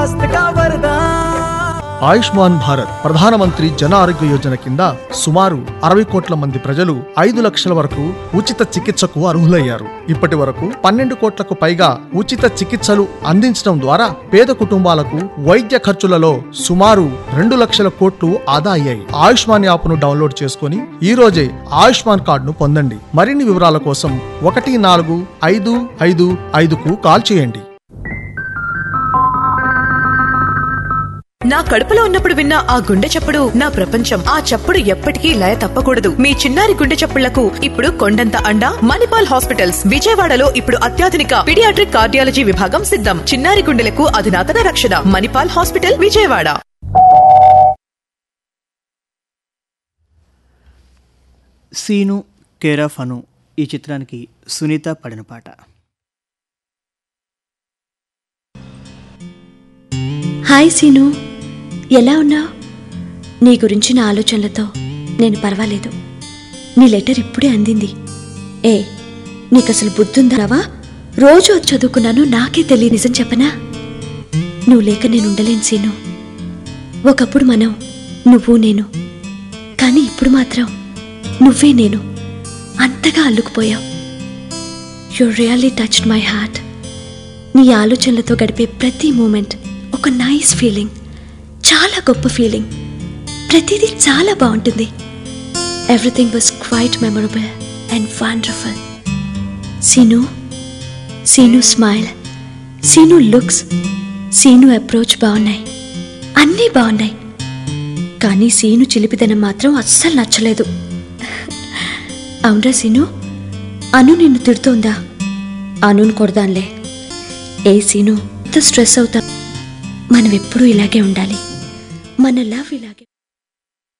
ఆయుష్మాన్ భారత్ ప్రధానమంత్రి జన ఆరోగ్య యోజన కింద సుమారు అరవై కోట్ల మంది ప్రజలు ఐదు లక్షల వరకు ఉచిత చికిత్సకు అర్హులయ్యారు ఇప్పటి వరకు పన్నెండు కోట్లకు పైగా ఉచిత చికిత్సలు అందించడం ద్వారా పేద కుటుంబాలకు వైద్య ఖర్చులలో సుమారు రెండు లక్షల కోట్లు ఆదా అయ్యాయి ఆయుష్మాన్ యాప్ను డౌన్లోడ్ చేసుకుని ఈ రోజే ఆయుష్మాన్ కార్డును పొందండి మరిన్ని వివరాల కోసం ఒకటి నాలుగు ఐదు ఐదు ఐదుకు కాల్ చేయండి నా కడుపులో ఉన్నప్పుడు విన్న ఆ గుండె చప్పుడు నా ప్రపంచం ఆ చప్పుడు ఎప్పటికీ లయ తప్పకూడదు మీ చిన్నారి గుండె చప్పుళ్లకు ఇప్పుడు కొండంత అండ మణిపాల్ హాస్పిటల్స్ విజయవాడలో ఇప్పుడు అత్యాధునిక పిడియాట్రిక్ కార్డియాలజీ విభాగం సిద్ధం చిన్నారి గుండెలకు అధునాతన రక్షణ మణిపాల్ హాస్పిటల్ విజయవాడ సీను కేరాఫ్ అను ఈ చిత్రానికి సునీత పడిన పాట హాయ్ సీను ఎలా ఉన్నావు నీ గురించిన ఆలోచనలతో నేను పర్వాలేదు నీ లెటర్ ఇప్పుడే అందింది ఏ నీకు అసలు బుద్ధుందావా రోజు వచ్చి చదువుకున్నాను నాకే తెలియ నిజం చెప్పనా నువ్వు లేక నేను ఉండలేను సీను ఒకప్పుడు మనం నువ్వు నేను కానీ ఇప్పుడు మాత్రం నువ్వే నేను అంతగా అల్లుకుపోయావు you really touched my heart నీ ఆలోచనలతో గడిపే ప్రతి మూమెంట్ ఒక నైస్ ఫీలింగ్ చాలా గొప్ప ఫీలింగ్ ప్రతిదీ చాలా బాగుంటుంది everything was quite memorable and wonderful Seenu Seenu smile Seenu looks Seenu approach బాగున్నాయి అన్నీ బాగున్నాయి కానీ సీను చిలిపిదనం మాత్రం అస్సలు నచ్చలేదు అవునరా సీను అను నిన్ను తిడుతోందా అనుని కొడదాన్లే ఏ సీను ఎంత స్ట్రెస్ అవుతా మనం ఎప్పుడూ ఇలాగే ఉండాలి మన లవ్ ఇలాగే